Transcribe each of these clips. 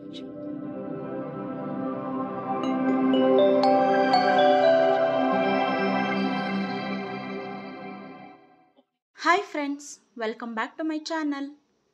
much hi friends welcome back to my channel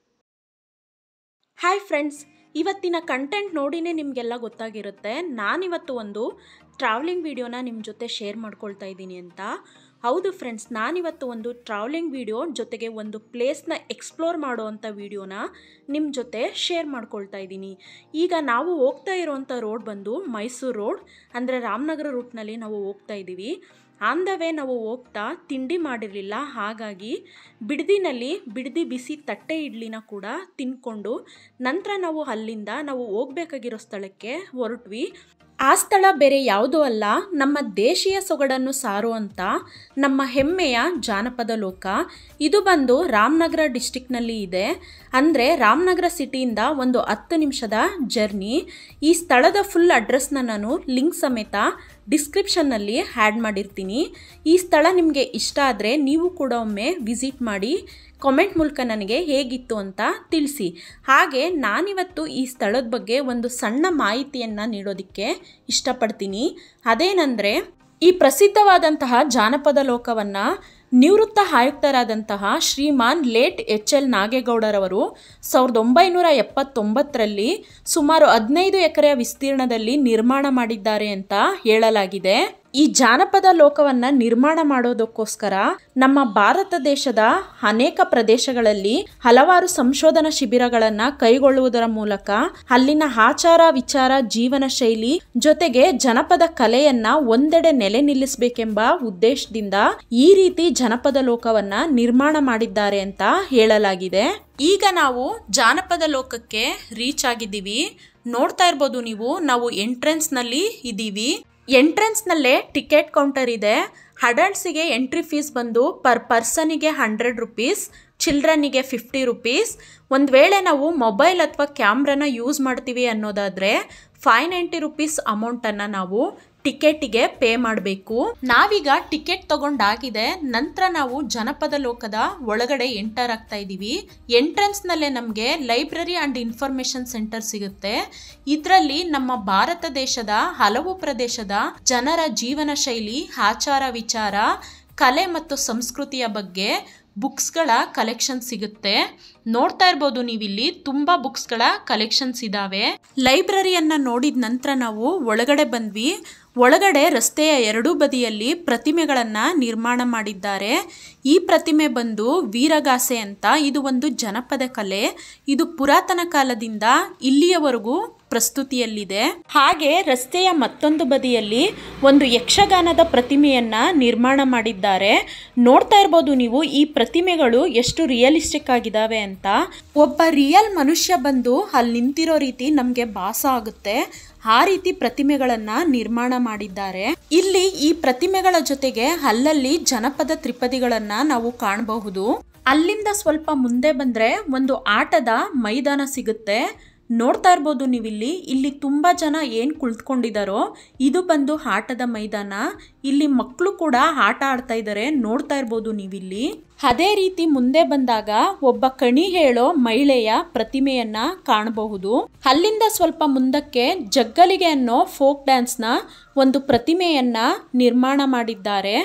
hi friends ಇವತ್ತಿನ content ನೋಡಿನೇ ನಿಮಗೆಲ್ಲ ಗೊತ್ತಾಗಿರುತ್ತೆ ನಾನಿವತ್ತು ಒಂದು ಟ್ರಾವೆಲಿಂಗ್ ವಿಡಿಯೋನ ನಿಮ್ಮ ಜೊತೆ ಶೇರ್ ಮಾಡ್ಕೊಳ್ತಾ ಇದ್ದೀನಿ ಅಂತ ಹೌದು ಫ್ರೆಂಡ್ಸ್ ನಾನಿವತ್ತು ಒಂದು ಟ್ರಾವೆಲಿಂಗ್ ವಿಡಿಯೋ ಜೊತೆಗೆ ಒಂದು ಪ್ಲೇಸ್ನ ಎಕ್ಸ್ಪ್ಲೋರ್ ಮಾಡೋ ಅಂಥ ವಿಡಿಯೋನ ನಿಮ್ಮ ಜೊತೆ ಶೇರ್ ಮಾಡ್ಕೊಳ್ತಾ ಇದ್ದೀನಿ ಈಗ ನಾವು ಹೋಗ್ತಾ ಇರೋವಂಥ ರೋಡ್ ಬಂದು ಮೈಸೂರು ರೋಡ್ ಅಂದರೆ ರಾಮನಗರ ರೂಟ್ನಲ್ಲಿ ನಾವು ಹೋಗ್ತಾ ಇದ್ದೀವಿ ಆನ್ ದ ವೇ ನಾವು ಹೋಗ್ತಾ ತಿಂಡಿ ಮಾಡಿರಲಿಲ್ಲ ಹಾಗಾಗಿ ಬಿಡದಿನಲ್ಲಿ ಬಿಡದಿ ಬಿಸಿ ತಟ್ಟೆ ಇಡ್ಲಿನ ಕೂಡ ತಿನ್ಕೊಂಡು ನಂತರ ನಾವು ಅಲ್ಲಿಂದ ನಾವು ಹೋಗ್ಬೇಕಾಗಿರೋ ಸ್ಥಳಕ್ಕೆ ಹೊರಟ್ವಿ ಆ ಸ್ಥಳ ಬೇರೆ ಯಾವುದೂ ಅಲ್ಲ ನಮ್ಮ ದೇಶೀಯ ಸೊಗಡನ್ನು ಸಾರುವಂಥ ನಮ್ಮ ಹೆಮ್ಮೆಯ ಜಾನಪದ ಲೋಕ ಇದು ಬಂದು ರಾಮನಗರ ಡಿಸ್ಟಿಕ್ನಲ್ಲಿ ಇದೆ ಅಂದರೆ ರಾಮನಗರ ಸಿಟಿಯಿಂದ ಒಂದು ಹತ್ತು ನಿಮಿಷದ ಜರ್ನಿ ಈ ಸ್ಥಳದ ಫುಲ್ ಅಡ್ರೆಸ್ನ ನಾನು ಲಿಂಕ್ ಸಮೇತ ಡಿಸ್ಕ್ರಿಪ್ಷನ್ನಲ್ಲಿ ಆ್ಯಡ್ ಮಾಡಿರ್ತೀನಿ ಈ ಸ್ಥಳ ನಿಮಗೆ ಇಷ್ಟ ಆದರೆ ನೀವು ಕೂಡ ಒಮ್ಮೆ ವಿಸಿಟ್ ಮಾಡಿ ಕಾಮೆಂಟ್ ಮೂಲಕ ನನಗೆ ಹೇಗಿತ್ತು ಅಂತ ತಿಳಿಸಿ ಹಾಗೆ ನಾನಿವತ್ತು ಈ ಸ್ಥಳದ ಬಗ್ಗೆ ಒಂದು ಸಣ್ಣ ಮಾಹಿತಿಯನ್ನು ನೀಡೋದಕ್ಕೆ ಇಷ್ಟಪಡ್ತೀನಿ ಅದೇನೆಂದರೆ ಈ ಪ್ರಸಿದ್ಧವಾದಂತಹ ಜಾನಪದ ಲೋಕವನ್ನು ನಿವೃತ್ತ ಆಯುಕ್ತರಾದಂತಹ ಶ್ರೀಮಾನ್ ಲೇಟ್ ಎಚ್ ಎಲ್ ನಾಗೇಗೌಡರವರು ಸಾವಿರದ ಒಂಬೈನೂರ ಎಪ್ಪತ್ತೊಂಬತ್ತರಲ್ಲಿ ಸುಮಾರು ಹದಿನೈದು ಎಕರೆಯ ವಿಸ್ತೀರ್ಣದಲ್ಲಿ ನಿರ್ಮಾಣ ಮಾಡಿದ್ದಾರೆ ಅಂತ ಹೇಳಲಾಗಿದೆ ಈ ಜಾನಪದ ಲೋಕವನ್ನ ನಿರ್ಮಾಣ ಮಾಡೋದಕ್ಕೋಸ್ಕರ ನಮ್ಮ ಭಾರತ ದೇಶದ ಅನೇಕ ಪ್ರದೇಶಗಳಲ್ಲಿ ಹಲವಾರು ಸಂಶೋಧನಾ ಶಿಬಿರಗಳನ್ನ ಕೈಗೊಳ್ಳುವುದರ ಮೂಲಕ ಅಲ್ಲಿನ ಆಚಾರ ವಿಚಾರ ಜೀವನ ಶೈಲಿ ಜೊತೆಗೆ ಜನಪದ ಕಲೆಯನ್ನ ಒಂದೆಡೆ ನೆಲೆ ನಿಲ್ಲಿಸಬೇಕೆಂಬ ಉದ್ದೇಶದಿಂದ ಈ ರೀತಿ ಜನಪದ ಲೋಕವನ್ನ ನಿರ್ಮಾಣ ಮಾಡಿದ್ದಾರೆ ಅಂತ ಹೇಳಲಾಗಿದೆ ಈಗ ನಾವು ಜಾನಪದ ಲೋಕಕ್ಕೆ ರೀಚ್ ಆಗಿದ್ದೀವಿ ನೋಡ್ತಾ ಇರ್ಬೋದು ನೀವು ನಾವು ಎಂಟ್ರೆನ್ಸ್ನಲ್ಲಿ ಇದ್ದೀವಿ ಎಂಟ್ರೆನ್ಸ್ನಲ್ಲೇ ಟಿಕೆಟ್ ಕೌಂಟರ್ ಇದೆ ಅಡಲ್ಟ್ಸಿಗೆ ಎಂಟ್ರಿ ಫೀಸ್ ಬಂದು ಪರ್ ಪರ್ಸನಿಗೆ ಹಂಡ್ರೆಡ್ ರುಪೀಸ್ ಚಿಲ್ಡ್ರನ್ನಿಗೆ ಫಿಫ್ಟಿ ರುಪೀಸ್ ಒಂದು ವೇಳೆ ನಾವು ಮೊಬೈಲ್ ಅಥವಾ ಕ್ಯಾಮ್ರಾನ ಯೂಸ್ ಮಾಡ್ತೀವಿ ಅನ್ನೋದಾದರೆ ಫೈವ್ ನೈಂಟಿ ರುಪೀಸ್ ಅಮೌಂಟನ್ನು ನಾವು ಟಿಕೆಟಿಗೆ ಪೇ ಮಾಡಬೇಕು ನಾವೀಗ ಟಿಕೆಟ್ ತಗೊಂಡಾಗಿದೆ ನಂತರ ನಾವು ಜನಪದ ಲೋಕದ ಒಳಗಡೆ ಎಂಟರ್ ಆಗ್ತಾ ಇದ್ದೀವಿ ಎಂಟ್ರೆನ್ಸ್ನಲ್ಲೇ ನಮಗೆ ಲೈಬ್ರರಿ ಆ್ಯಂಡ್ ಇನ್ಫಾರ್ಮೇಷನ್ ಸೆಂಟರ್ ಸಿಗುತ್ತೆ ಇದರಲ್ಲಿ ನಮ್ಮ ಭಾರತ ದೇಶದ ಹಲವು ಪ್ರದೇಶದ ಜನರ ಜೀವನ ಶೈಲಿ ಆಚಾರ ವಿಚಾರ ಕಲೆ ಮತ್ತು ಸಂಸ್ಕೃತಿಯ ಬಗ್ಗೆ ಬುಕ್ಸ್ಗಳ ಕಲೆಕ್ಷನ್ ಸಿಗುತ್ತೆ ನೋಡ್ತಾ ಇರ್ಬೋದು ನೀವಿಲ್ಲಿ ತುಂಬ ಬುಕ್ಸ್ಗಳ ಕಲೆಕ್ಷನ್ಸ್ ಇದ್ದಾವೆ ಲೈಬ್ರರಿಯನ್ನು ನೋಡಿದ ನಂತರ ನಾವು ಒಳಗಡೆ ಬಂದ್ವಿ ಒಳಗಡೆ ರಸ್ತೆಯ ಎರಡೂ ಬದಿಯಲ್ಲಿ ಪ್ರತಿಮೆಗಳನ್ನು ನಿರ್ಮಾಣ ಮಾಡಿದ್ದಾರೆ ಈ ಪ್ರತಿಮೆ ಬಂದು ವೀರಗಾಸೆ ಅಂತ ಇದು ಒಂದು ಜನಪದ ಕಲೆ ಇದು ಪುರಾತನ ಕಾಲದಿಂದ ಇಲ್ಲಿಯವರೆಗೂ ಪ್ರಸ್ತುತಿಯಲ್ಲಿದೆ ಹಾಗೆ ರಸ್ತೆಯ ಮತ್ತೊಂದು ಬದಿಯಲ್ಲಿ ಒಂದು ಯಕ್ಷಗಾನದ ಪ್ರತಿಮೆಯನ್ನ ನಿರ್ಮಾಣ ಮಾಡಿದ್ದಾರೆ ನೋಡ್ತಾ ಇರ್ಬೋದು ನೀವು ಈ ಪ್ರತಿಮೆಗಳು ಎಷ್ಟು ರಿಯಲಿಸ್ಟಿಕ್ ಆಗಿದಾವೆ ಅಂತ ಒಬ್ಬ ರಿಯಲ್ ಮನುಷ್ಯ ಬಂದು ಅಲ್ಲಿ ನಿಂತಿರೋ ರೀತಿ ನಮಗೆ ಭಾಸ ಆಗುತ್ತೆ ಆ ರೀತಿ ಪ್ರತಿಮೆಗಳನ್ನ ನಿರ್ಮಾಣ ಮಾಡಿದ್ದಾರೆ ಇಲ್ಲಿ ಈ ಪ್ರತಿಮೆಗಳ ಜೊತೆಗೆ ಅಲ್ಲಲ್ಲಿ ಜನಪದ ತ್ರಿಪದಿಗಳನ್ನ ನಾವು ಕಾಣಬಹುದು ಅಲ್ಲಿಂದ ಸ್ವಲ್ಪ ಮುಂದೆ ಬಂದ್ರೆ ಒಂದು ಆಟದ ಮೈದಾನ ಸಿಗುತ್ತೆ ನೋಡ್ತಾ ಇರ್ಬೋದು ನೀವಿಲ್ಲಿ ಇಲ್ಲಿ ತುಂಬ ಜನ ಏನು ಕುಳಿತುಕೊಂಡಿದ್ದಾರೋ ಇದು ಬಂದು ಆಟದ ಮೈದಾನ ಇಲ್ಲಿ ಮಕ್ಕಳು ಕೂಡ ಆಟ ಆಡ್ತಾ ಇದ್ದಾರೆ ನೋಡ್ತಾ ಇರ್ಬೋದು ನೀವಿಲ್ಲಿ ಅದೇ ರೀತಿ ಮುಂದೆ ಬಂದಾಗ ಒಬ್ಬ ಕಣಿ ಹೇಳೋ ಮಹಿಳೆಯ ಪ್ರತಿಮೆಯನ್ನ ಕಾಣಬಹುದು ಅಲ್ಲಿಂದ ಸ್ವಲ್ಪ ಮುಂದಕ್ಕೆ ಜಗ್ಗಲಿಗೆ ಅನ್ನೋ ಫೋಕ್ ಡ್ಯಾನ್ಸ್ನ ಒಂದು ಪ್ರತಿಮೆಯನ್ನ ನಿರ್ಮಾಣ ಮಾಡಿದ್ದಾರೆ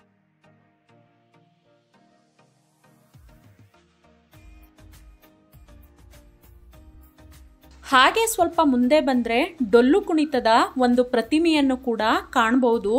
ಹಾಗೆ ಸ್ವಲ್ಪ ಮುಂದೆ ಬಂದರೆ ಡೊಳ್ಳು ಕುಣಿತದ ಒಂದು ಪ್ರತಿಮೆಯನ್ನು ಕೂಡ ಕಾಣಬಹುದು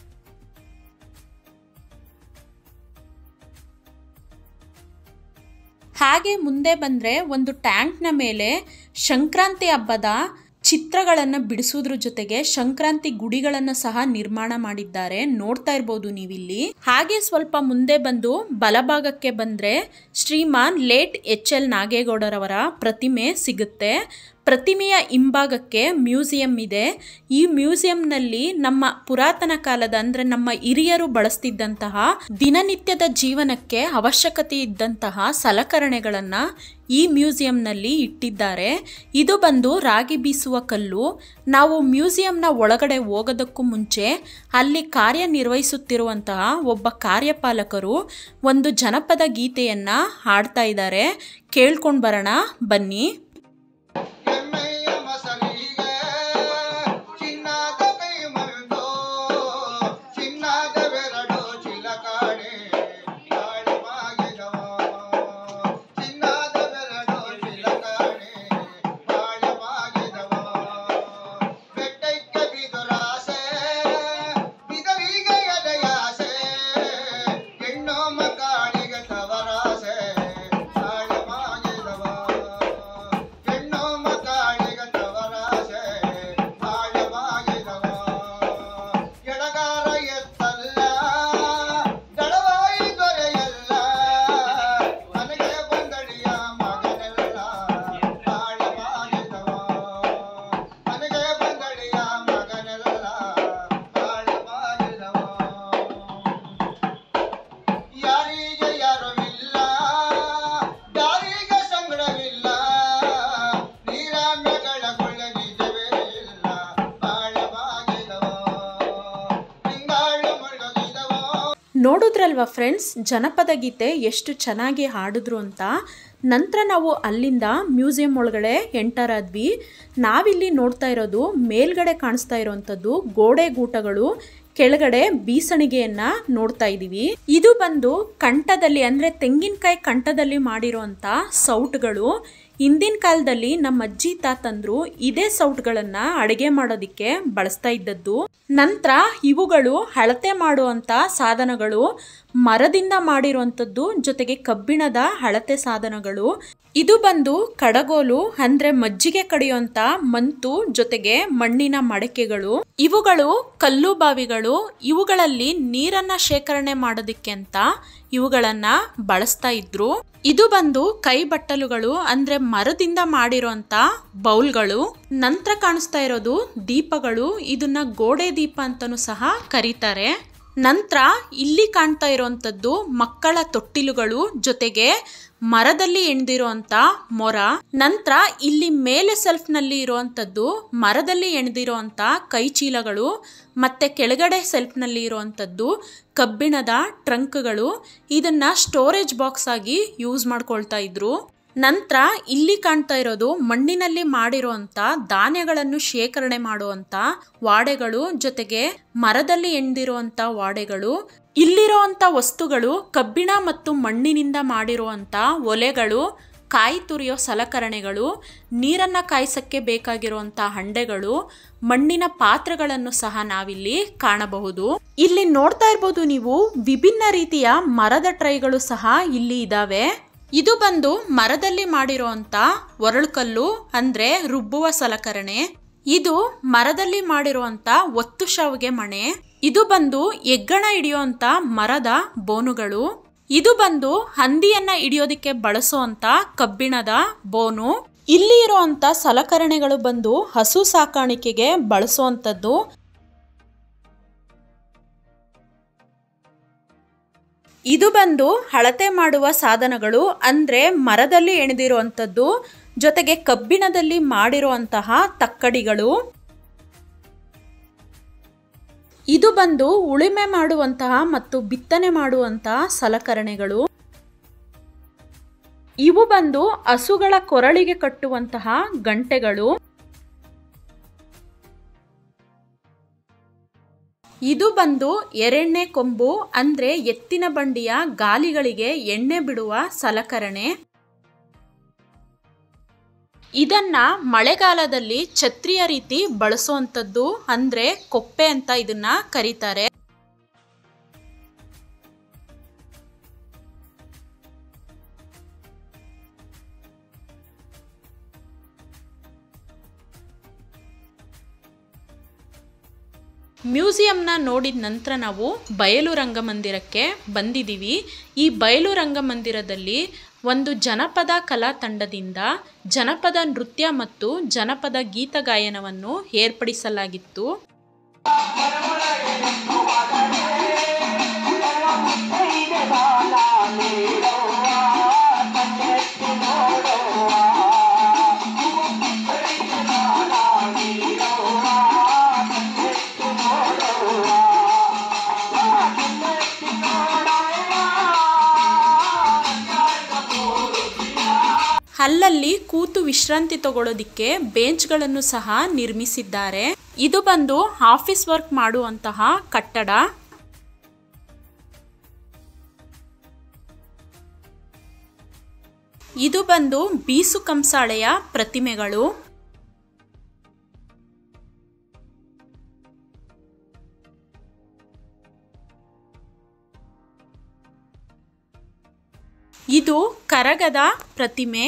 ಹಾಗೆ ಮುಂದೆ ಬಂದರೆ ಒಂದು ಟ್ಯಾಂಕ್ನ ಮೇಲೆ ಸಂಕ್ರಾಂತಿ ಹಬ್ಬದ ಚಿತ್ರಗಳನ್ನು ಬಿಡಿಸೋದ್ರ ಜೊತೆಗೆ ಸಂಕ್ರಾಂತಿ ಗುಡಿಗಳನ್ನು ಸಹ ನಿರ್ಮಾಣ ಮಾಡಿದ್ದಾರೆ ನೋಡ್ತಾ ಇರ್ಬೋದು ನೀವಿಲ್ಲಿ ಹಾಗೆ ಸ್ವಲ್ಪ ಮುಂದೆ ಬಂದು ಬಲಭಾಗಕ್ಕೆ ಬಂದರೆ ಶ್ರೀಮಾನ್ ಲೇಟ್ ಎಚ್ ಎಲ್ ನಾಗೇಗೌಡರವರ ಪ್ರತಿಮೆ ಸಿಗುತ್ತೆ ಪ್ರತಿಮೆಯ ಹಿಂಭಾಗಕ್ಕೆ ಮ್ಯೂಸಿಯಂ ಇದೆ ಈ ಮ್ಯೂಸಿಯಂನಲ್ಲಿ ನಮ್ಮ ಪುರಾತನ ಕಾಲದ ಅಂದರೆ ನಮ್ಮ ಹಿರಿಯರು ಬಳಸ್ತಿದ್ದಂತಹ ದಿನನಿತ್ಯದ ಜೀವನಕ್ಕೆ ಅವಶ್ಯಕತೆ ಇದ್ದಂತಹ ಸಲಕರಣೆಗಳನ್ನು ಈ ಮ್ಯೂಸಿಯಂನಲ್ಲಿ ಇಟ್ಟಿದ್ದಾರೆ ಇದು ಬಂದು ರಾಗಿ ಬೀಸುವ ಕಲ್ಲು ನಾವು ಮ್ಯೂಸಿಯಂನ ಒಳಗಡೆ ಹೋಗೋದಕ್ಕೂ ಮುಂಚೆ ಅಲ್ಲಿ ಕಾರ್ಯನಿರ್ವಹಿಸುತ್ತಿರುವಂತಹ ಒಬ್ಬ ಕಾರ್ಯಪಾಲಕರು ಒಂದು ಜನಪದ ಗೀತೆಯನ್ನು ಹಾಡ್ತಾ ಇದ್ದಾರೆ ಕೇಳ್ಕೊಂಡು ಬರೋಣ ಬನ್ನಿ ಹೆಮ್ಮೆಯ ಮಸ ನೋಡಿದ್ರಲ್ವಾ ಫ್ರೆಂಡ್ಸ್ ಜನಪದ ಗೀತೆ ಎಷ್ಟು ಚೆನ್ನಾಗಿ ಹಾಡಿದ್ರು ಅಂತ ನಂತರ ನಾವು ಅಲ್ಲಿಂದ ಮ್ಯೂಸಿಯಂ ಒಳಗಡೆ ಎಂಟರ್ ಆದ್ವಿ ನಾವಿಲ್ಲಿ ನೋಡ್ತಾ ಇರೋದು ಮೇಲ್ಗಡೆ ಕಾಣಿಸ್ತಾ ಇರೋವಂಥದ್ದು ಗೋಡೆ ಗೂಟಗಳು ಕೆಳಗಡೆ ಬೀಸಣಿಗೆಯನ್ನ ನೋಡ್ತಾ ಇದ್ದೀವಿ ಇದು ಬಂದು ಕಂಠದಲ್ಲಿ ಅಂದ್ರೆ ತೆಂಗಿನಕಾಯಿ ಕಂಠದಲ್ಲಿ ಮಾಡಿರುವಂತ ಸೌಟ್ಗಳು ಹಿಂದಿನ ಕಾಲದಲ್ಲಿ ನಮ್ಮ ಅಜ್ಜಿ ತಾತಂದ್ರು ಇದೇ ಸೌಟ್ಗಳನ್ನ ಅಡಿಗೆ ಮಾಡೋದಿಕ್ಕೆ ಬಳಸ್ತಾ ಇದ್ದದ್ದು ನಂತರ ಇವುಗಳು ಅಳತೆ ಮಾಡುವಂತ ಸಾಧನಗಳು ಮರದಿಂದ ಮಾಡಿರುವಂಥದ್ದು ಜೊತೆಗೆ ಕಬ್ಬಿಣದ ಅಳತೆ ಸಾಧನಗಳು ಇದು ಬಂದು ಕಡಗೋಲು ಅಂದ್ರೆ ಮಜ್ಜಿಗೆ ಕಡಿಯುವಂತ ಮಂತು ಜೊತೆಗೆ ಮಣ್ಣಿನ ಮಡಕೆಗಳು ಇವುಗಳು ಕಲ್ಲು ಬಾವಿಗಳು ಇವುಗಳಲ್ಲಿ ನೀರನ್ನ ಶೇಖರಣೆ ಮಾಡೋದಿಕ್ಕೆ ಅಂತ ಇವುಗಳನ್ನ ಬಳಸ್ತಾ ಇದ್ರು ಇದು ಬಂದು ಕೈ ಬಟ್ಟಲುಗಳು ಅಂದ್ರೆ ಮರದಿಂದ ಮಾಡಿರುವಂತ ಬೌಲ್ಗಳು ನಂತರ ಕಾಣಿಸ್ತಾ ಇರೋದು ದೀಪಗಳು ಇದನ್ನ ಗೋಡೆ ದೀಪ ಅಂತಾನೂ ಸಹ ಕರೀತಾರೆ ನಂತರ ಇಲ್ಲಿ ಕಾಣ್ತಾ ಇರುವಂತದ್ದು ಮಕ್ಕಳ ತೊಟ್ಟಿಲುಗಳು ಜೊತೆಗೆ ಮರದಲ್ಲಿ ಎಣ್ದಿರುವಂತ ಮೊರ ನಂತರ ಇಲ್ಲಿ ಮೇಲೆ ಸೆಲ್ಫ್ ನಲ್ಲಿ ಇರುವಂತದ್ದು ಮರದಲ್ಲಿ ಎಣ್ದಿರುವಂತ ಕೈ ಚೀಲಗಳು ಮತ್ತೆ ಕೆಳಗಡೆ ಸೆಲ್ಫ್ ನಲ್ಲಿ ಇರುವಂತದ್ದು ಕಬ್ಬಿಣದ ಟ್ರಂಕ್ಗಳು ಇದನ್ನ ಸ್ಟೋರೇಜ್ ಬಾಕ್ಸ್ ಆಗಿ ಯೂಸ್ ಮಾಡ್ಕೊಳ್ತಾ ಇದ್ರು ನಂತರ ಇಲ್ಲಿ ಕಾಣ್ತಾ ಇರೋದು ಮಣ್ಣಿನಲ್ಲಿ ಮಾಡಿರುವಂತ ಧಾನ್ಯಗಳನ್ನು ಶೇಖರಣೆ ಮಾಡುವಂತ ವಾಡೆಗಳು ಜೊತೆಗೆ ಮರದಲ್ಲಿ ಎಣ್ದಿರುವಂತ ವಾಡೆಗಳು ಇಲ್ಲಿರುವಂತ ವಸ್ತುಗಳು ಕಬ್ಬಿಣ ಮತ್ತು ಮಣ್ಣಿನಿಂದ ಮಾಡಿರುವಂತ ಒಲೆಗಳು ಕಾಯಿ ತುರಿಯೋ ಸಲಕರಣೆಗಳು ನೀರನ್ನ ಕಾಯಿಸಕ್ಕೆ ಬೇಕಾಗಿರುವಂತ ಹಂಡೆಗಳು ಮಣ್ಣಿನ ಪಾತ್ರೆಗಳನ್ನು ಸಹ ನಾವಿಲ್ಲಿ ಕಾಣಬಹುದು ಇಲ್ಲಿ ನೋಡ್ತಾ ಇರ್ಬೋದು ನೀವು ವಿಭಿನ್ನ ರೀತಿಯ ಮರದ ಟ್ರೈಗಳು ಸಹ ಇಲ್ಲಿ ಇದಾವೆ ಇದು ಬಂದು ಮರದಲ್ಲಿ ಮಾಡಿರುವಂತ ಒರಳುಕಲ್ಲು ಅಂದ್ರೆ ರುಬ್ಬುವ ಸಲಕರಣೆ ಇದು ಮರದಲ್ಲಿ ಮಾಡಿರುವಂತ ಒತ್ತು ಶಾವಿಗೆ ಮಣೆ ಇದು ಬಂದು ಎಗ್ಗಣ ಹಿಡಿಯುವಂತ ಮರದ ಬೋನುಗಳು ಇದು ಬಂದು ಹಂದಿಯನ್ನ ಹಿಡಿಯೋದಿಕ್ಕೆ ಬಳಸುವಂತ ಕಬ್ಬಿಣದ ಬೋನು ಇಲ್ಲಿ ಇರುವಂತ ಸಲಕರಣೆಗಳು ಬಂದು ಹಸು ಸಾಕಾಣಿಕೆಗೆ ಬಳಸುವಂತದ್ದು ಇದು ಬಂದು ಅಳತೆ ಮಾಡುವ ಸಾಧನಗಳು ಅಂದ್ರೆ ಮರದಲ್ಲಿ ಎಣೆದಿರುವಂಥದ್ದು ಜೊತೆಗೆ ಕಬ್ಬಿಣದಲ್ಲಿ ಮಾಡಿರುವಂತಹ ತಕ್ಕಡಿಗಳು ಇದು ಬಂದು ಉಳಿಮೆ ಮಾಡುವಂತಹ ಮತ್ತು ಬಿತ್ತನೆ ಮಾಡುವಂತಹ ಸಲಕರಣೆಗಳು ಇವು ಬಂದು ಹಸುಗಳ ಕೊರಳಿಗೆ ಕಟ್ಟುವಂತಹ ಗಂಟೆಗಳು ಇದು ಬಂದು ಎರೆಣ್ಣೆ ಕೊಂಬು ಅಂದ್ರೆ ಎತ್ತಿನ ಬಂಡಿಯ ಗಾಲಿಗಳಿಗೆ ಎಣ್ಣೆ ಬಿಡುವ ಸಲಕರಣೆ ಇದನ್ನ ಮಳೆಗಾಲದಲ್ಲಿ ಛತ್ರಿಯ ರೀತಿ ಬಳಸುವಂಥದ್ದು ಅಂದ್ರೆ ಕೊಪ್ಪೆ ಅಂತ ಇದನ್ನ ಕರೀತಾರೆ ಮ್ಯೂಸಿಯಂನ ನೋಡಿದ ನಂತರ ನಾವು ಬಯಲು ರಂಗಮಂದಿರಕ್ಕೆ ಬಂದಿದ್ದೀವಿ ಈ ಬಯಲು ರಂಗಮಂದಿರದಲ್ಲಿ ಒಂದು ಜನಪದ ಕಲಾ ತಂಡದಿಂದ ಜನಪದ ನೃತ್ಯ ಮತ್ತು ಜನಪದ ಗೀತ ಗಾಯನವನ್ನು ಏರ್ಪಡಿಸಲಾಗಿತ್ತು ಅಲ್ಲಲ್ಲಿ ಕೂತು ವಿಶ್ರಾಂತಿ ತಗೊಳ್ಳೋದಿಕ್ಕೆ ಬೆಂಚ್ಗಳನ್ನು ಸಹ ನಿರ್ಮಿಸಿದ್ದಾರೆ ಇದು ಬಂದು ಆಫೀಸ್ ವರ್ಕ್ ಮಾಡುವಂತಹ ಕಟ್ಟಡ ಇದು ಬಂದು ಬೀಸು ಕಂಸಾಳೆಯ ಪ್ರತಿಮೆಗಳು ಇದು ಕರಗದ ಪ್ರತಿಮೆ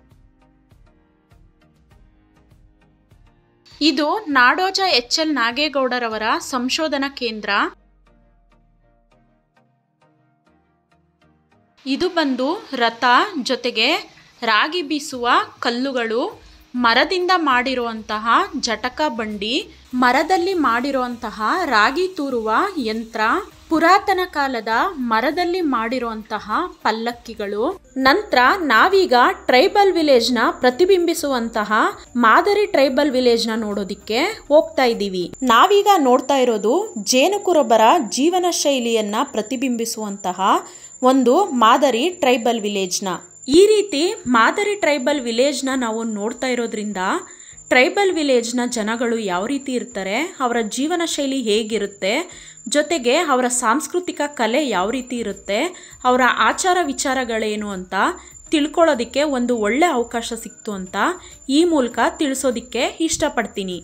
ಇದು ನಾಡೋಜ ಎಚ್ ಎಲ್ ನಾಗೇಗೌಡರವರ ಸಂಶೋಧನಾ ಕೇಂದ್ರ ಇದು ಬಂದು ರಥ ಜೊತೆಗೆ ರಾಗಿ ಬೀಸುವ ಕಲ್ಲುಗಳು ಮರದಿಂದ ಮಾಡಿರುವಂತಹ ಜಟಕ ಬಂಡಿ ಮರದಲ್ಲಿ ಮಾಡಿರುವಂತಹ ರಾಗಿ ತೂರುವ ಯಂತ್ರ ಪುರಾತನ ಕಾಲದ ಮರದಲ್ಲಿ ಮಾಡಿರುವಂತಹ ಪಲ್ಲಕ್ಕಿಗಳು ನಂತರ ನಾವೀಗ ಟ್ರೈಬಲ್ ವಿಲೇಜ್ನ ಪ್ರತಿಬಿಂಬಿಸುವಂತಹ ಮಾದರಿ ಟ್ರೈಬಲ್ ವಿಲೇಜ್ನ ನೋಡೋದಿಕ್ಕೆ ಹೋಗ್ತಾ ಇದ್ದೀವಿ ನಾವೀಗ ನೋಡ್ತಾ ಇರೋದು ಜೇನುಕುರುಬರ ಜೀವನ ಶೈಲಿಯನ್ನ ಪ್ರತಿಬಿಂಬಿಸುವಂತಹ ಒಂದು ಮಾದರಿ ಟ್ರೈಬಲ್ ವಿಲೇಜ್ನ ಈ ರೀತಿ ಮಾದರಿ ಟ್ರೈಬಲ್ ವಿಲೇಜ್ನ ನಾವು ನೋಡ್ತಾ ಇರೋದ್ರಿಂದ ಟ್ರೈಬಲ್ ವಿಲೇಜ್ನ ಜನಗಳು ಯಾವ ರೀತಿ ಇರ್ತಾರೆ ಅವರ ಜೀವನ ಶೈಲಿ ಹೇಗಿರುತ್ತೆ ಜೊತೆಗೆ ಅವರ ಸಾಂಸ್ಕೃತಿಕ ಕಲೆ ಯಾವ ರೀತಿ ಇರುತ್ತೆ ಅವರ ಆಚಾರ ವಿಚಾರಗಳೇನು ಅಂತ ತಿಳ್ಕೊಳ್ಳೋದಕ್ಕೆ ಒಂದು ಒಳ್ಳೆ ಅವಕಾಶ ಸಿಕ್ತು ಅಂತ ಈ ಮೂಲಕ ತಿಳಿಸೋದಕ್ಕೆ ಇಷ್ಟಪಡ್ತೀನಿ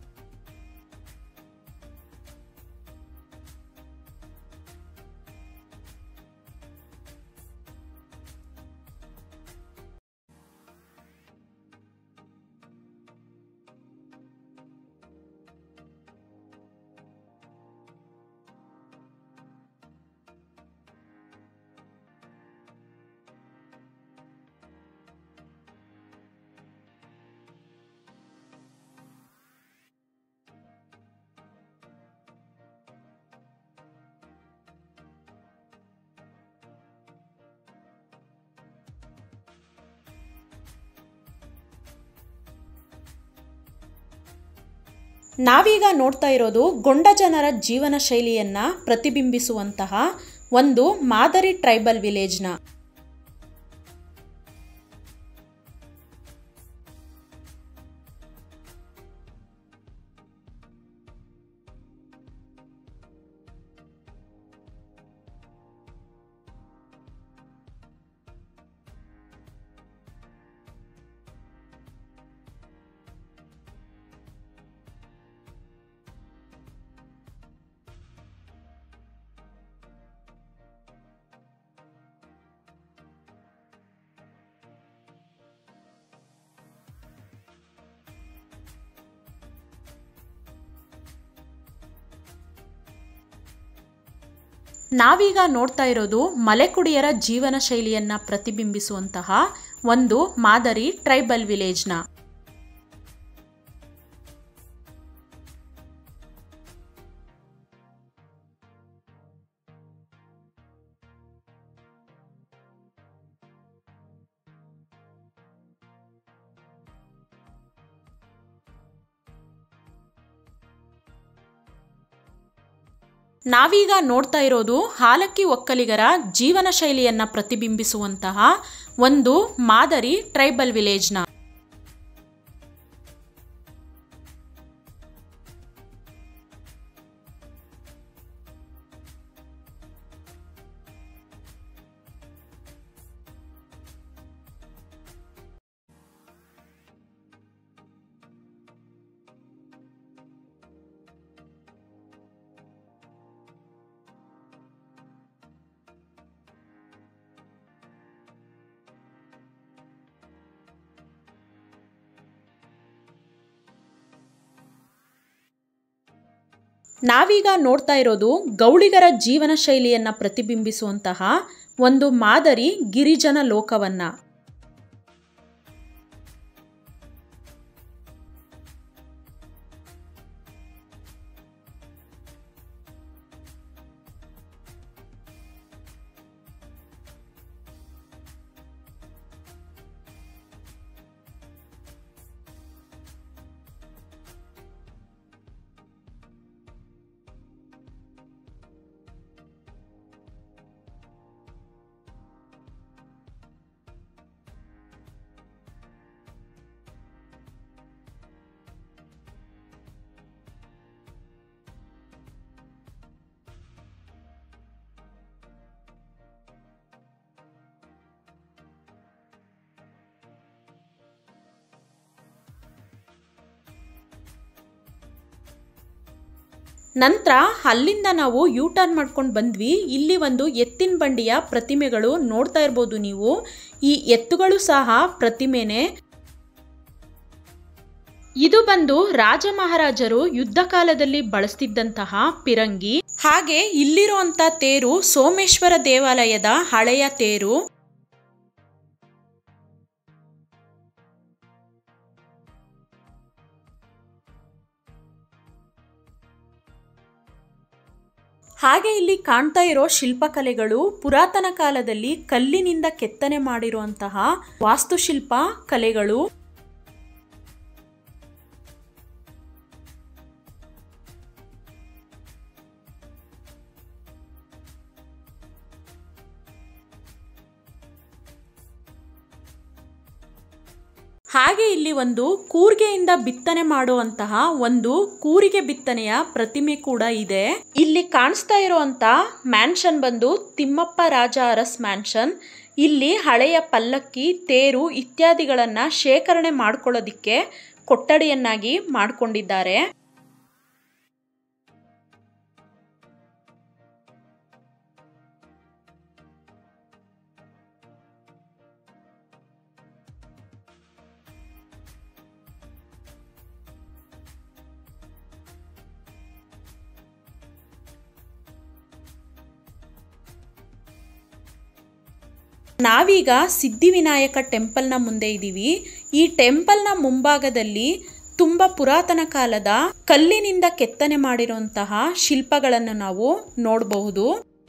ನಾವೀಗ ನೋಡ್ತಾ ಇರೋದು ಗೊಂಡ ಜನರ ಜೀವನ ಶೈಲಿಯನ್ನ ಪ್ರತಿಬಿಂಬಿಸುವಂತಹ ಒಂದು ಮಾದರಿ ಟ್ರೈಬಲ್ ವಿಲೇಜ್ನ ನಾವೀಗ ನೋಡ್ತಾ ಇರೋದು ಮಲೆಕುಡಿಯರ ಜೀವನ ಶೈಲಿಯನ್ನ ಪ್ರತಿಬಿಂಬಿಸುವಂತಹ ಒಂದು ಮಾದರಿ ಟ್ರೈಬಲ್ ವಿಲೇಜ್ನ ನಾವೀಗ ನೋಡ್ತಾ ಇರೋದು ಹಾಲಕ್ಕಿ ಒಕ್ಕಲಿಗರ ಜೀವನ ಶೈಲಿಯನ್ನ ಪ್ರತಿಬಿಂಬಿಸುವಂತಹ ಒಂದು ಮಾದರಿ ಟ್ರೈಬಲ್ ವಿಲೇಜ್ನ ನಾವೀಗ ನೋಡ್ತಾ ಇರೋದು ಗೌಳಿಗರ ಜೀವನ ಶೈಲಿಯನ್ನ ಪ್ರತಿಬಿಂಬಿಸುವಂತಹ ಒಂದು ಮಾದರಿ ಗಿರಿಜನ ಲೋಕವನ್ನ ನಂತರ ಅಲ್ಲಿಂದ ನಾವು ಯೂ ಟರ್ನ್ ಮಾಡ್ಕೊಂಡು ಬಂದ್ವಿ ಇಲ್ಲಿ ಒಂದು ಎತ್ತಿನ ಬಂಡಿಯ ಪ್ರತಿಮೆಗಳು ನೋಡ್ತಾ ಇರ್ಬೋದು ನೀವು ಈ ಎತ್ತುಗಳು ಸಹ ಪ್ರತಿಮೆನೆ ಇದು ಬಂದು ರಾಜ ಮಹಾರಾಜರು ಯುದ್ಧ ಕಾಲದಲ್ಲಿ ಬಳಸ್ತಿದ್ದಂತಹ ಪಿರಂಗಿ ಹಾಗೆ ಇಲ್ಲಿರುವಂತ ತೇರು ಸೋಮೇಶ್ವರ ದೇವಾಲಯದ ಹಳೆಯ ತೇರು ಹಾಗೆ ಇಲ್ಲಿ ಕಾಣ್ತಾ ಇರೋ ಶಿಲ್ಪಕಲೆಗಳು ಪುರಾತನ ಕಾಲದಲ್ಲಿ ಕಲ್ಲಿನಿಂದ ಕೆತ್ತನೆ ಮಾಡಿರುವಂತಹ ವಾಸ್ತುಶಿಲ್ಪ ಕಲೆಗಳು ಹಾಗೆ ಇಲ್ಲಿ ಒಂದು ಕೂರ್ಗೆಯಿಂದ ಬಿತ್ತನೆ ಮಾಡುವಂತಹ ಒಂದು ಕೂರಿಗೆ ಬಿತ್ತನೆಯ ಪ್ರತಿಮೆ ಕೂಡ ಇದೆ ಇಲ್ಲಿ ಕಾಣಿಸ್ತಾ ಇರುವಂತ ಮ್ಯಾನ್ಷನ್ ಬಂದು ತಿಮ್ಮಪ್ಪ ರಾಜ ಅರಸ್ ಮ್ಯಾನ್ಷನ್ ಇಲ್ಲಿ ಹಳೆಯ ಪಲ್ಲಕ್ಕಿ ತೇರು ಇತ್ಯಾದಿಗಳನ್ನ ಶೇಖರಣೆ ಮಾಡ್ಕೊಳ್ಳೋದಿಕ್ಕೆ ಕೊಠಡಿಯನ್ನಾಗಿ ಮಾಡಿಕೊಂಡಿದ್ದಾರೆ ನಾವೀಗ ಸಿದ್ಧಿವಿನಾಯಕ ಟೆಂಪಲ್ನ ಮುಂದೆ ಇದ್ದೀವಿ ಈ ಟೆಂಪಲ್ನ ಮುಂಭಾಗದಲ್ಲಿ ತುಂಬ ಪುರಾತನ ಕಾಲದ ಕಲ್ಲಿನಿಂದ ಕೆತ್ತನೆ ಮಾಡಿರುವಂತಹ ಶಿಲ್ಪಗಳನ್ನು ನಾವು ನೋಡಬಹುದು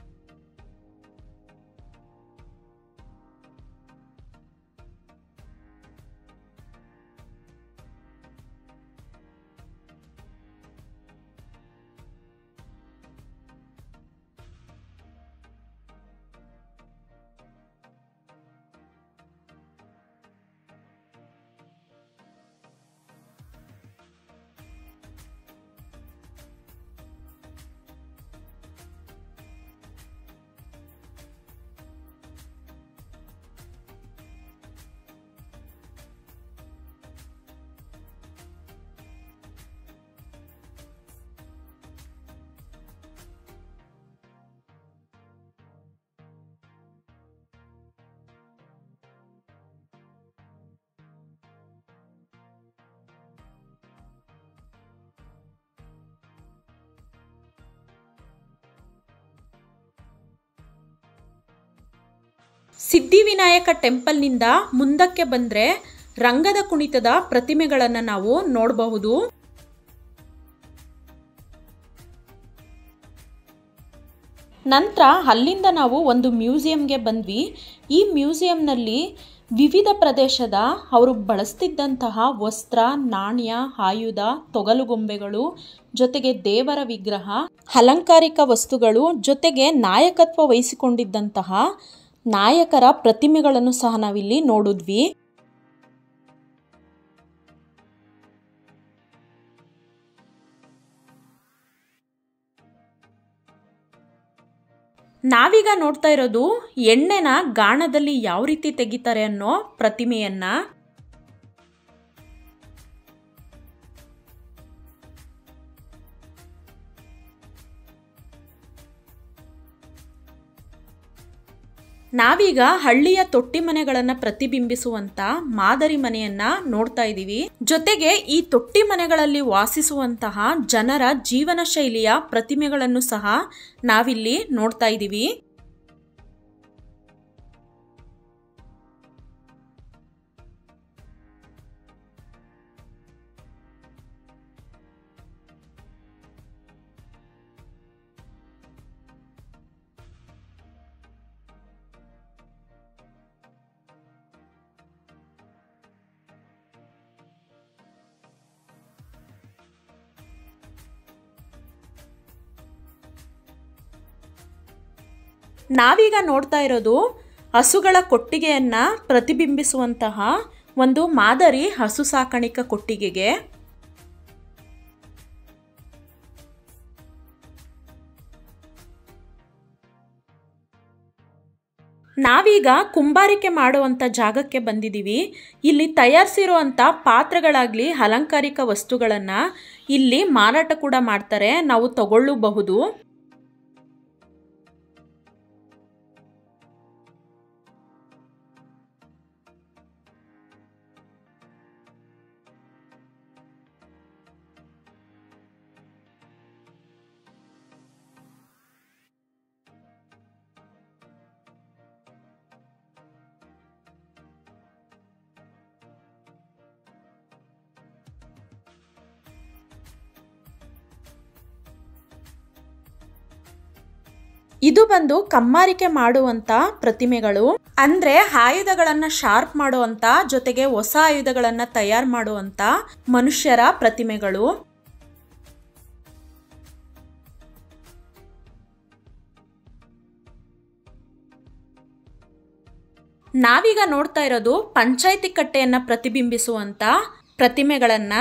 ಸಿದ್ಧಿವಿನಾಯಕ ಟೆಂಪಲ್ನಿಂದ ಮುಂದಕ್ಕೆ ಬಂದರೆ ರಂಗದ ಕುಣಿತದ ಪ್ರತಿಮೆಗಳನ್ನು ನಾವು ನೋಡಬಹುದು ನಂತರ ಅಲ್ಲಿಂದ ನಾವು ಒಂದು ಮ್ಯೂಸಿಯಂಗೆ ಬಂದ್ವಿ ಈ ಮ್ಯೂಸಿಯಂನಲ್ಲಿ ವಿವಿಧ ಪ್ರದೇಶದ ಅವರು ಬಳಸ್ತಿದ್ದಂತಹ ವಸ್ತ್ರ ನಾಣ್ಯ ಆಯುಧ ತೊಗಲುಗೊಂಬೆಗಳು ಜೊತೆಗೆ ದೇವರ ವಿಗ್ರಹ ಅಲಂಕಾರಿಕ ವಸ್ತುಗಳು ಜೊತೆಗೆ ನಾಯಕತ್ವ ವಹಿಸಿಕೊಂಡಿದ್ದಂತಹ ನಾಯಕರ ಪ್ರತಿಮೆಗಳನ್ನು ಸಹ ನಾವಿಲ್ಲಿ ನೋಡಿದ್ವಿ ನಾವೀಗ ನೋಡ್ತಾ ಇರೋದು ಎಣ್ಣೆನ ಗಾಣದಲ್ಲಿ ಯಾವ ರೀತಿ ತೆಗಿತಾರೆ ಅನ್ನೋ ಪ್ರತಿಮೆಯನ್ನ ನಾವೀಗ ಹಳ್ಳಿಯ ತೊಟ್ಟಿ ಮನೆಗಳನ್ನು ಪ್ರತಿಬಿಂಬಿಸುವಂತ ಮಾದರಿ ಮನೆಯನ್ನ ನೋಡ್ತಾ ಇದ್ದೀವಿ ಜೊತೆಗೆ ಈ ತೊಟ್ಟಿ ಮನೆಗಳಲ್ಲಿ ವಾಸಿಸುವಂತಹ ಜನರ ಜೀವನ ಶೈಲಿಯ ಪ್ರತಿಮೆಗಳನ್ನು ಸಹ ನಾವಿಲ್ಲಿ ನೋಡ್ತಾ ಇದ್ದೀವಿ ನಾವೀಗ ನೋಡ್ತಾ ಇರೋದು ಹಸುಗಳ ಕೊಟ್ಟಿಗೆಯನ್ನ ಪ್ರತಿಬಿಂಬಿಸುವಂತಹ ಒಂದು ಮಾದರಿ ಹಸು ಸಾಕಾಣಿಕಾ ಕೊಟ್ಟಿಗೆಗೆ ನಾವೀಗ ಕುಂಬಾರಿಕೆ ಮಾಡುವಂಥ ಜಾಗಕ್ಕೆ ಬಂದಿದ್ದೀವಿ ಇಲ್ಲಿ ತಯಾರಿಸಿರುವಂಥ ಪಾತ್ರೆಗಳಾಗಲಿ ಅಲಂಕಾರಿಕ ವಸ್ತುಗಳನ್ನು ಇಲ್ಲಿ ಮಾರಾಟ ಕೂಡ ಮಾಡ್ತಾರೆ ನಾವು ತಗೊಳ್ಳಬಹುದು ಇದು ಬಂದು ಕಮ್ಮಾರಿಕೆ ಮಾಡುವಂತ ಪ್ರತಿಮೆಗಳು ಅಂದ್ರೆ ಆಯುಧಗಳನ್ನ ಶಾರ್ಪ್ ಮಾಡುವಂತ ಜೊತೆಗೆ ಹೊಸ ಆಯುಧಗಳನ್ನ ತಯಾರು ಮಾಡುವಂತ ಮನುಷ್ಯರ ಪ್ರತಿಮೆಗಳು ನಾವೀಗ ನೋಡ್ತಾ ಇರೋದು ಪಂಚಾಯಿತಿ ಕಟ್ಟೆಯನ್ನ ಪ್ರತಿಬಿಂಬಿಸುವಂತ ಪ್ರತಿಮೆಗಳನ್ನ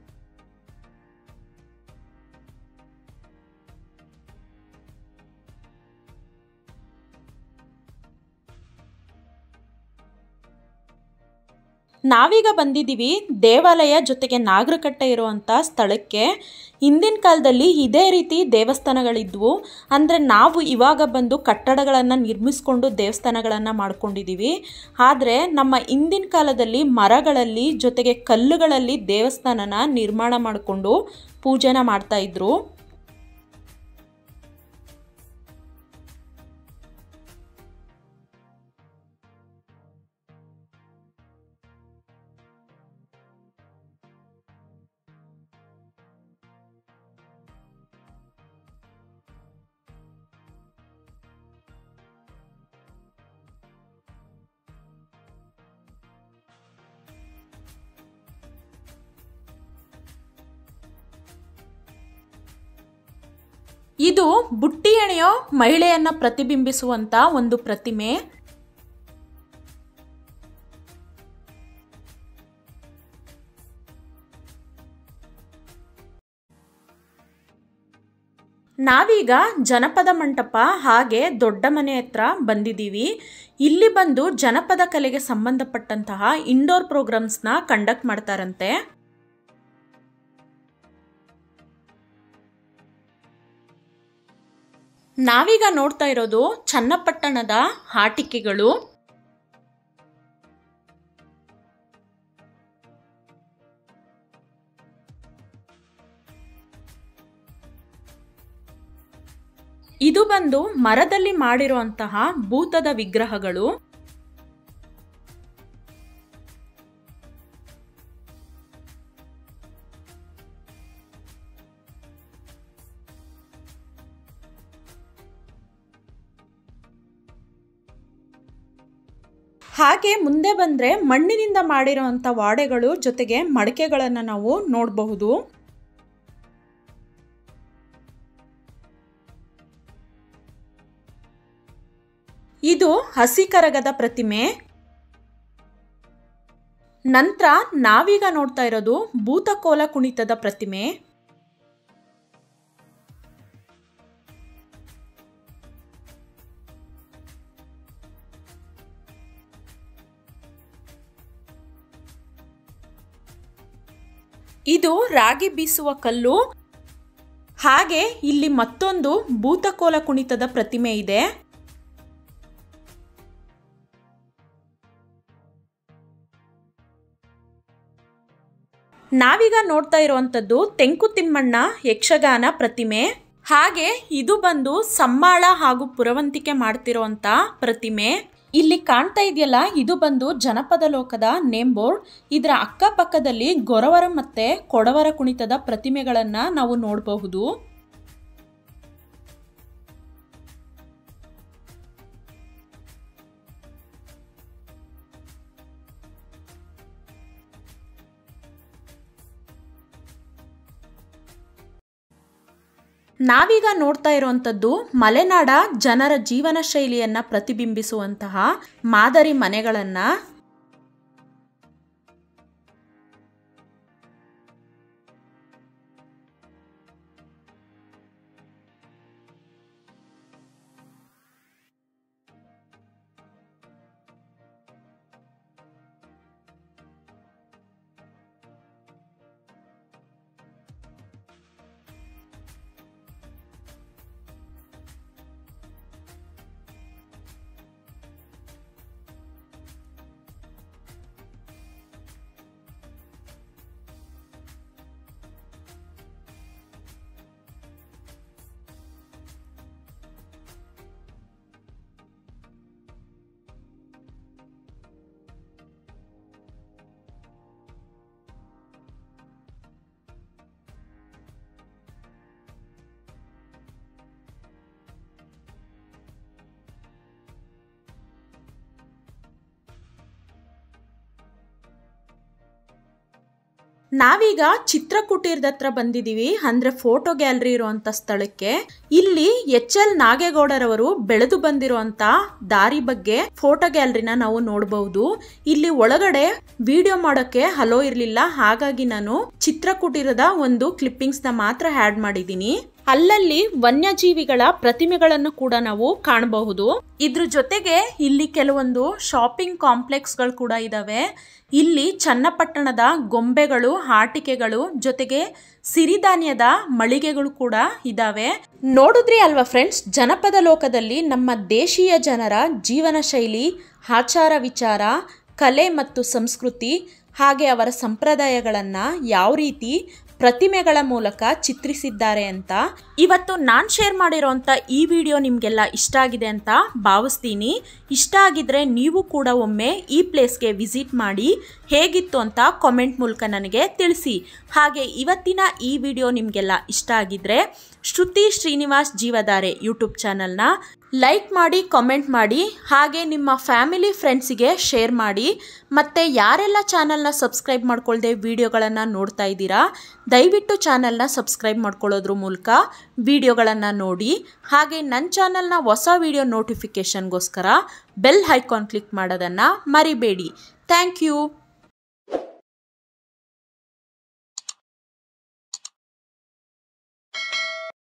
ನಾವೀಗ ಬಂದಿದ್ದೀವಿ ದೇವಾಲಯ ಜೊತೆಗೆ ನಾಗರಕಟ್ಟೆ ಇರುವಂಥ ಸ್ಥಳಕ್ಕೆ ಹಿಂದಿನ ಕಾಲದಲ್ಲಿ ಇದೇ ರೀತಿ ದೇವಸ್ಥಾನಗಳಿದ್ವು ಅಂದರೆ ನಾವು ಇವಾಗ ಬಂದು ಕಟ್ಟಡಗಳನ್ನು ನಿರ್ಮಿಸ್ಕೊಂಡು ದೇವಸ್ಥಾನಗಳನ್ನು ಮಾಡ್ಕೊಂಡಿದ್ದೀವಿ ಆದರೆ ನಮ್ಮ ಹಿಂದಿನ ಕಾಲದಲ್ಲಿ ಮರಗಳಲ್ಲಿ ಜೊತೆಗೆ ಕಲ್ಲುಗಳಲ್ಲಿ ದೇವಸ್ಥಾನನ ನಿರ್ಮಾಣ ಮಾಡಿಕೊಂಡು ಪೂಜೆನ ಮಾಡ್ತಾಯಿದ್ರು ಇದು ಬುಟ್ಟಿ ಎಣೆಯೋ ಮಹಿಳೆಯನ್ನ ಪ್ರತಿಬಿಂಬಿಸುವಂತ ಒಂದು ಪ್ರತಿಮೆ ನಾವೀಗ ಜನಪದ ಮಂಟಪ ಹಾಗೆ ದೊಡ್ಡ ಮನೆ ಹತ್ರ ಬಂದಿದ್ದೀವಿ ಇಲ್ಲಿ ಬಂದು ಜನಪದ ಕಲೆಗೆ ಸಂಬಂಧಪಟ್ಟಂತಹ ಇಂಡೋರ್ ಪ್ರೋಗ್ರಾಮ್ಸ್ನ ಕಂಡಕ್ಟ್ ಮಾಡ್ತಾರಂತೆ ನಾವೀಗ ನೋಡ್ತಾ ಇರೋದು ಚನ್ನಪಟ್ಟಣದ ಆಟಿಕೆಗಳು ಇದು ಬಂದು ಮರದಲ್ಲಿ ಮಾಡಿರುವಂತಹ ಭೂತದ ವಿಗ್ರಹಗಳು ಹಾಗೆ ಮುಂದೆ ಬಂದರೆ ಮಣ್ಣಿನಿಂದ ಮಾಡಿರುವಂಥ ವಾಡೆಗಳು ಜೊತೆಗೆ ಮಡಕೆಗಳನ್ನು ನಾವು ನೋಡಬಹುದು ಇದು ಹಸಿ ಕರಗದ ಪ್ರತಿಮೆ ನಂತರ ನಾವೀಗ ನೋಡ್ತಾ ಇರೋದು ಭೂತಕೋಲ ಕುಣಿತದ ಪ್ರತಿಮೆ ಇದು ರಾಗಿ ಬೀಸುವ ಕಲ್ಲು ಹಾಗೆ ಇಲ್ಲಿ ಮತ್ತೊಂದು ಭೂತಕೋಲ ಕುಣಿತದ ಪ್ರತಿಮೆ ಇದೆ ನಾವೀಗ ನೋಡ್ತಾ ಇರುವಂಥದ್ದು ತೆಂಕುತಿಮ್ಮಣ್ಣ ಯಕ್ಷಗಾನ ಪ್ರತಿಮೆ ಹಾಗೆ ಇದು ಬಂದು ಸಮ್ಮಾಳ ಹಾಗೂ ಪುರವಂತಿಕೆ ಮಾಡ್ತಿರೋಂಥ ಪ್ರತಿಮೆ ಇಲ್ಲಿ ಕಾಣ್ತಾ ಇದೆಯಲ್ಲ ಇದು ಬಂದು ಜನಪದ ಲೋಕದ ನೇಮ್ ಬೋರ್ಡ್ ಇದರ ಅಕ್ಕಪಕ್ಕದಲ್ಲಿ ಗೊರವರ ಮತ್ತೆ ಕೊಡವರ ಕುಣಿತದ ಪ್ರತಿಮೆಗಳನ್ನ ನಾವು ನೋಡಬಹುದು ನಾವೀಗ ನೋಡ್ತಾ ಇರುವಂಥದ್ದು ಮಲೆನಾಡ ಜನರ ಜೀವನ ಶೈಲಿಯನ್ನ ಪ್ರತಿಬಿಂಬಿಸುವಂತಹ ಮಾದರಿ ಮನೆಗಳನ್ನ ನಾವೀಗ ಚಿತ್ರಕುಟೀರದ ಹತ್ರ ಬಂದಿದ್ದೀವಿ ಅಂದರೆ ಫೋಟೋ ಗ್ಯಾಲರಿ ಇರುವಂಥ ಸ್ಥಳಕ್ಕೆ ಇಲ್ಲಿ ಎಚ್ ಎಲ್ ನಾಗೇಗೌಡರವರು ಬೆಳೆದು ಬಂದಿರುವಂಥ ದಾರಿ ಬಗ್ಗೆ ಫೋಟೋ ಗ್ಯಾಲರಿನ ನಾವು ನೋಡಬಹುದು ಇಲ್ಲಿ ಒಳಗಡೆ ವಿಡಿಯೋ ಮಾಡೋಕ್ಕೆ ಹಲೋ ಇರಲಿಲ್ಲ ಹಾಗಾಗಿ ನಾನು ಚಿತ್ರಕುಟೀರದ ಒಂದು ಕ್ಲಿಪ್ಪಿಂಗ್ಸ್ನ ಮಾತ್ರ ಆ್ಯಡ್ ಮಾಡಿದ್ದೀನಿ ಅಲ್ಲಲ್ಲಿ ವನ್ಯಜೀವಿಗಳ ಪ್ರತಿಮೆಗಳನ್ನು ಕೂಡ ನಾವು ಕಾಣಬಹುದು ಇದ್ರ ಜೊತೆಗೆ ಇಲ್ಲಿ ಕೆಲವೊಂದು ಶಾಪಿಂಗ್ ಕಾಂಪ್ಲೆಕ್ಸ್ಗಳು ಕೂಡ ಇದಾವೆ ಇಲ್ಲಿ ಚನ್ನಪಟ್ಟಣದ ಗೊಂಬೆಗಳು ಆಟಿಕೆಗಳು ಜೊತೆಗೆ ಸಿರಿಧಾನ್ಯದ ಮಳಿಗೆಗಳು ಕೂಡ ಇದಾವೆ ನೋಡಿದ್ರಿ ಅಲ್ವಾ ಫ್ರೆಂಡ್ಸ್ ಜನಪದ ಲೋಕದಲ್ಲಿ ನಮ್ಮ ದೇಶೀಯ ಜನರ ಜೀವನ ಶೈಲಿ ಆಚಾರ ವಿಚಾರ ಕಲೆ ಮತ್ತು ಸಂಸ್ಕೃತಿ ಹಾಗೆ ಅವರ ಸಂಪ್ರದಾಯಗಳನ್ನು ಯಾವ ರೀತಿ ಪ್ರತಿಮೆಗಳ ಮೂಲಕ ಚಿತ್ರಿಸಿದ್ದಾರೆ ಅಂತ ಇವತ್ತು ನಾನು ಶೇರ್ ಮಾಡಿರೋಂಥ ಈ ವಿಡಿಯೋ ನಿಮಗೆಲ್ಲ ಇಷ್ಟ ಆಗಿದೆ ಅಂತ ಭಾವಿಸ್ತೀನಿ ಇಷ್ಟ ಆಗಿದ್ರೆ ನೀವು ಕೂಡ ಒಮ್ಮೆ ಈ ಪ್ಲೇಸ್ಗೆ ವಿಸಿಟ್ ಮಾಡಿ ಹೇಗಿತ್ತು ಅಂತ ಕಾಮೆಂಟ್ ಮೂಲಕ ನನಗೆ ತಿಳಿಸಿ ಹಾಗೆ ಇವತ್ತಿನ ಈ ವಿಡಿಯೋ ನಿಮಗೆಲ್ಲ ಇಷ್ಟ ಆಗಿದ್ರೆ ಶ್ರುತಿ ಶ್ರೀನಿವಾಸ್ ಜೀವಧಾರೆ ಯೂಟ್ಯೂಬ್ ಚಾನಲ್ನ ಲೈಕ್ ಮಾಡಿ ಕಾಮೆಂಟ್ ಮಾಡಿ ಹಾಗೆ ನಿಮ್ಮ ಫ್ಯಾಮಿಲಿ ಫ್ರೆಂಡ್ಸಿಗೆ ಶೇರ್ ಮಾಡಿ ಮತ್ತು ಯಾರೆಲ್ಲ ಚಾನಲ್ನ ಸಬ್ಸ್ಕ್ರೈಬ್ ಮಾಡ್ಕೊಳ್ದೆ ವಿಡಿಯೋಗಳನ್ನು ನೋಡ್ತಾ ಇದ್ದೀರಾ ದಯವಿಟ್ಟು ಚಾನಲ್ನ ಸಬ್ಸ್ಕ್ರೈಬ್ ಮಾಡ್ಕೊಳ್ಳೋದ್ರ ಮೂಲಕ ವಿಡಿಯೋಗಳನ್ನು ನೋಡಿ ಹಾಗೆ ನನ್ನ ಚಾನಲ್ನ ಹೊಸ ವಿಡಿಯೋ ನೋಟಿಫಿಕೇಷನ್ಗೋಸ್ಕರ ಬೆಲ್ ಐಕಾನ್ ಕ್ಲಿಕ್ ಮಾಡೋದನ್ನು ಮರಿಬೇಡಿ ಥ್ಯಾಂಕ್ ಯು